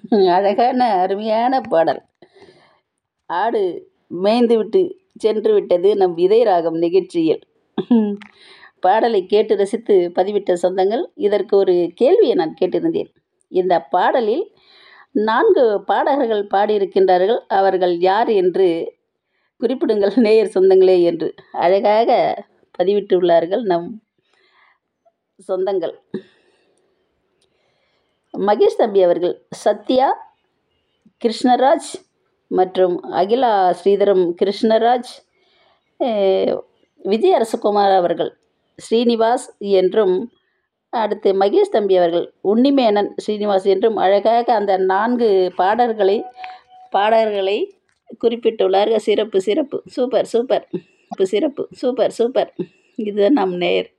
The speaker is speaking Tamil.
அழகான அருமையான பாடல் ஆடு மேய்ந்து விட்டு சென்று விட்டது நம் இதய ராகம் நிகழ்ச்சியில் பாடலை கேட்டு ரசித்து பதிவிட்ட சொந்தங்கள் இதற்கு ஒரு கேள்வியை நான் கேட்டிருந்தேன் இந்த பாடலில் நான்கு பாடகர்கள் பாடியிருக்கின்றார்கள் அவர்கள் யார் என்று குறிப்பிடுங்கள் நேயர் சொந்தங்களே என்று அழகாக பதிவிட்டுள்ளார்கள் நம் சொந்தங்கள் மகேஷ் தம்பி அவர்கள் சத்யா கிருஷ்ணராஜ் மற்றும் அகிலா ஸ்ரீதரம் கிருஷ்ணராஜ் அஹ், விஜய் அரசகுமார் அவர்கள் ஸ்ரீனிவாஸ் என்றும் அடுத்து மகேஷ் தம்பி அவர்கள் உன்னிமேனன் ஸ்ரீனிவாஸ் என்றும் அழகாக அந்த நான்கு பாடல்களை பாடல்களை குறிப்பிட்டுள்ளார்கள் சிறப்பு சிறப்பு சூப்பர் சூப்பர் சிறப்பு சூப்பர் சூப்பர் இதுதான் நம் நேர்